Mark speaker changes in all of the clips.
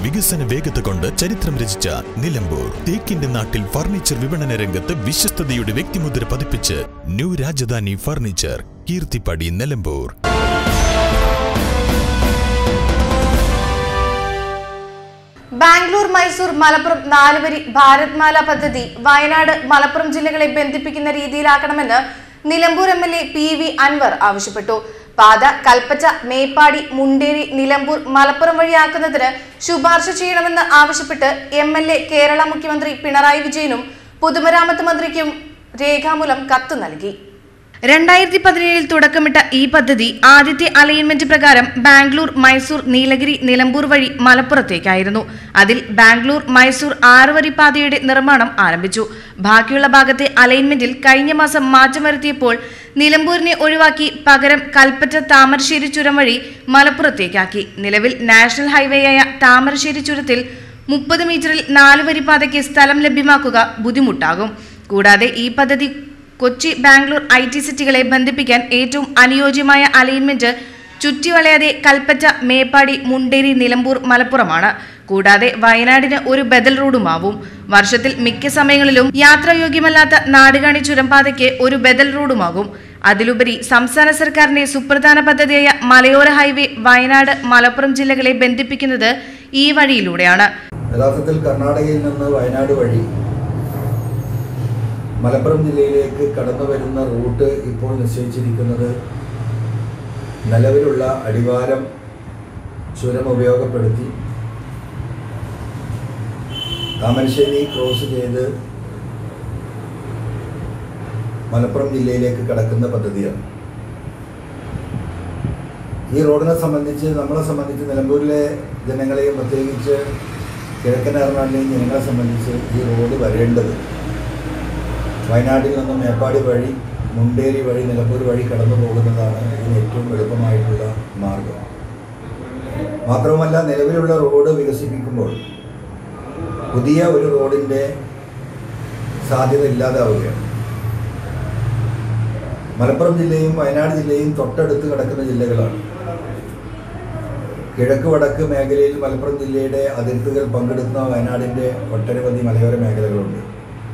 Speaker 1: വികസന വേഗത കൊണ്ട് ചരിത്രം രചിച്ച നിലമ്പൂർ തേക്കിന്റെ നാട്ടിൽ ഫർണിച്ചർ വിപണന രംഗത്ത് വിശ്വസ്തയുടെ വ്യക്തിമുദ്ര പതിപ്പിച്ച് ന്യൂ രാജധാനി ഫർണിച്ചർ കീർത്തിപ്പടി നിലമ്പൂർ
Speaker 2: ബാംഗ്ലൂർ മൈസൂർ മലപ്പുറം നാലുവരി ഭാരത്മാല പദ്ധതി വയനാട് മലപ്പുറം ജില്ലകളെ ബന്ധിപ്പിക്കുന്ന രീതിയിലാക്കണമെന്ന് Nilambur M L A P V Anvar ആവശ്യപ്പെട്ടു പാത കൽപ്പറ്റ മേപ്പാടി മുണ്ടേരി നിലമ്പൂർ മലപ്പുറം വഴിയാക്കുന്നതിന് ശുപാർശ ചെയ്യണമെന്ന് ആവശ്യപ്പെട്ട് എം എൽ എ കേരള മുഖ്യമന്ത്രി പിണറായി വിജയനും പൊതുമരാമത്ത് മന്ത്രിക്കും രേഖാമൂലം കത്ത് നൽകി രണ്ടായിരത്തി പതിനേഴിൽ തുടക്കമിട്ട ഈ പദ്ധതി ആദ്യത്തെ അലൈൻമെന്റ് പ്രകാരം ബാംഗ്ലൂർ മൈസൂർ നീലഗിരി നിലമ്പൂർ വഴി മലപ്പുറത്തേക്കായിരുന്നു അതിൽ ബാംഗ്ലൂർ മൈസൂർ ആറുവരി പാതയുടെ നിർമ്മാണം ആരംഭിച്ചു ബാക്കിയുള്ള ഭാഗത്തെ അലൈൻമെന്റിൽ കഴിഞ്ഞ മാസം മാറ്റം വരുത്തിയപ്പോൾ നിലമ്പൂരിനെ ഒഴിവാക്കി പകരം കൽപ്പറ്റ താമരശ്ശേരി ചുരം വഴി മലപ്പുറത്തേക്കാക്കി നിലവിൽ നാഷണൽ ഹൈവേയായ താമരശ്ശേരി ചുരത്തിൽ മുപ്പത് മീറ്ററിൽ നാല് വരി പാതയ്ക്ക് സ്ഥലം ലഭ്യമാക്കുക ബുദ്ധിമുട്ടാകും കൂടാതെ ഈ പദ്ധതി കൊച്ചി ബാംഗ്ലൂർ ഐ ടി സിറ്റികളെ ബന്ധിപ്പിക്കാൻ ഏറ്റവും അനുയോജ്യമായ അലൈൻമെന്റ് ചുറ്റിവളയാതെ കൽപ്പറ്റ മേപ്പാടി മുണ്ടേരി നിലമ്പൂർ മലപ്പുറമാണ് കൂടാതെ വയനാടിന് ഒരു ബദൽ റോഡുമാവും വർഷത്തിൽ മിക്ക സമയങ്ങളിലും യാത്രായോഗ്യമല്ലാത്ത നാടുകാണി ചുരംപാതയ്ക്ക് ഒരു ബദൽ റോഡുമാകും അതിലുപരി സംസ്ഥാന സർക്കാരിന്റെ സുപ്രധാന പദ്ധതിയായ മലയോര ഹൈവേ വയനാട് മലപ്പുറം ജില്ലകളെ ബന്ധിപ്പിക്കുന്നത് ഈ വഴിയിലൂടെയാണ്
Speaker 3: യഥാർത്ഥത്തിൽ കർണാടകയിൽ നിന്ന് വയനാട് വഴി മലപ്പുറം ജില്ലയിലേക്ക് കടന്നു വരുന്ന റൂട്ട് ഇപ്പോൾ നിശ്ചയിച്ചിരിക്കുന്നത് നിലവിലുള്ള അടിവാരം ചുരം ഉപയോഗപ്പെടുത്തി താമരശ്ശേരി ക്രോസ് ചെയ്ത് മലപ്പുറം ജില്ലയിലേക്ക് കടക്കുന്ന പദ്ധതിയാണ് ഈ റോഡിനെ സംബന്ധിച്ച് നമ്മളെ സംബന്ധിച്ച് നിലമ്പൂരിലെ ജനങ്ങളെയും പ്രത്യേകിച്ച് കിഴക്കൻ എറണാകുളത്തെയും ജനങ്ങളെ സംബന്ധിച്ച് ഈ റോഡ് വരേണ്ടത് വയനാട്ടിൽ നിന്നും മേപ്പാടി വഴി മുണ്ടേരി വഴി നിലമ്പൂർ വഴി കടന്നു പോകുന്നതാണ് ഇതിന് ഏറ്റവും എളുപ്പമായിട്ടുള്ള മാർഗം മാത്രവുമല്ല നിലവിലുള്ള റോഡ് വികസിപ്പിക്കുമ്പോൾ പുതിയ ഒരു റോഡിൻ്റെ സാധ്യത ഇല്ലാതാവുകയാണ് മലപ്പുറം ജില്ലയും വയനാട് ജില്ലയും തൊട്ടടുത്ത് കിടക്കുന്ന ജില്ലകളാണ് കിഴക്ക് വടക്ക് മേഖലയിൽ മലപ്പുറം ജില്ലയുടെ അതിർത്തികൾ പങ്കെടുക്കുന്ന വയനാടിൻ്റെ ഒട്ടനവധി മലയോര മേഖലകളുണ്ട്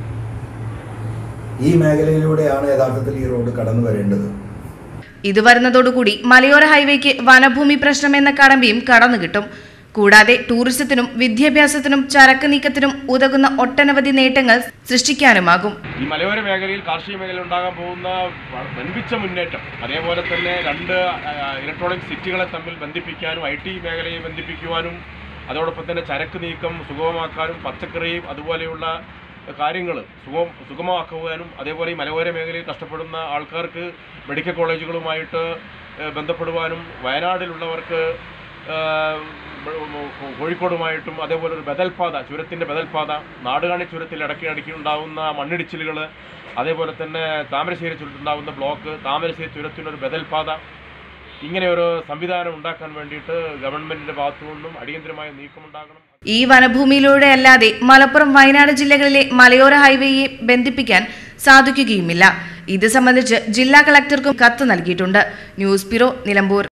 Speaker 3: ഈ മേഖലയിലൂടെയാണ് യഥാർത്ഥത്തിൽ ഈ റോഡ് കടന്നു വരേണ്ടത്
Speaker 2: ഇത് വരുന്നതോടുകൂടി മലയോര ഹൈവേക്ക് വനഭൂമി പ്രശ്നം എന്ന കടമ്പയും കടന്നു കിട്ടും കൂടാതെ ടൂറിസത്തിനും വിദ്യാഭ്യാസത്തിനും ചരക്ക് നീക്കത്തിനും ഉതകുന്ന ഒട്ടനവധി നേട്ടങ്ങൾ സൃഷ്ടിക്കാനുമാകും
Speaker 4: ഈ മലയോര മേഖലയിൽ കാർഷിക മേഖലയിൽ ഉണ്ടാകാൻ പോകുന്ന വ- വൻപിച്ച മുന്നേറ്റം അതേപോലെ തന്നെ രണ്ട് ഇലക്ട്രോണിക് സിറ്റികളെ തമ്മിൽ ബന്ധിപ്പിക്കാനും ഐ ടി മേഖലയെ ബന്ധിപ്പിക്കുവാനും അതോടൊപ്പം തന്നെ ചരക്ക് നീക്കം സുഗമമാക്കാനും പച്ചക്കറിയും അതുപോലെയുള്ള കാര്യങ്ങൾ സുഗം സുഗമമാക്കുവാനും അതേപോലെ ഈ മലയോര മേഖലയിൽ കഷ്ടപ്പെടുന്ന ആൾക്കാർക്ക് മെഡിക്കൽ കോളേജുകളുമായിട്ട് ഏഹ്, ബന്ധപ്പെടുവാനും വയനാട്ടിലുള്ളവർക്ക് ഏഹ്, കോഴിക്കോടുമായിട്ടും അതേപോലെ ഒരു ബദൽപാത ചുരത്തിൻ്റെ ബദൽപാത നാടുകാണി ചുരത്തിൽ ഇടയ്ക്ക് ഇടയ്ക്ക് ഉണ്ടാകുന്ന മണ്ണിടിച്ചിലുകൾ അതേപോലെ തന്നെ താമരശ്ശേരി ചുരത്തുണ്ടാകുന്ന ബ്ലോക്ക് താമരശ്ശേരി ചുരത്തിനൊരു ബദൽപാത ഇങ്ങനെ ഒരു സംവിധാനം ഉണ്ടാക്കാൻ വേണ്ടിയിട്ട് ഗവൺമെന്റിന്റെ ഭാഗത്തുനിന്നും അടിയന്തരമായ നീക്കമുണ്ടാകണം
Speaker 2: ഈ വനഭൂമിയിലൂടെ അല്ലാതെ മലപ്പുറം വയനാട് ജില്ലകളിലെ മലയോര ഹൈവേയെ ബന്ധിപ്പിക്കാൻ സാധിക്കുകയുമില്ല ഇത് സംബന്ധിച്ച് ജില്ലാ കളക്ടർക്കും കത്ത് നൽകിയിട്ടുണ്ട് ന്യൂസ് ബ്യൂറോ നിലമ്പൂർ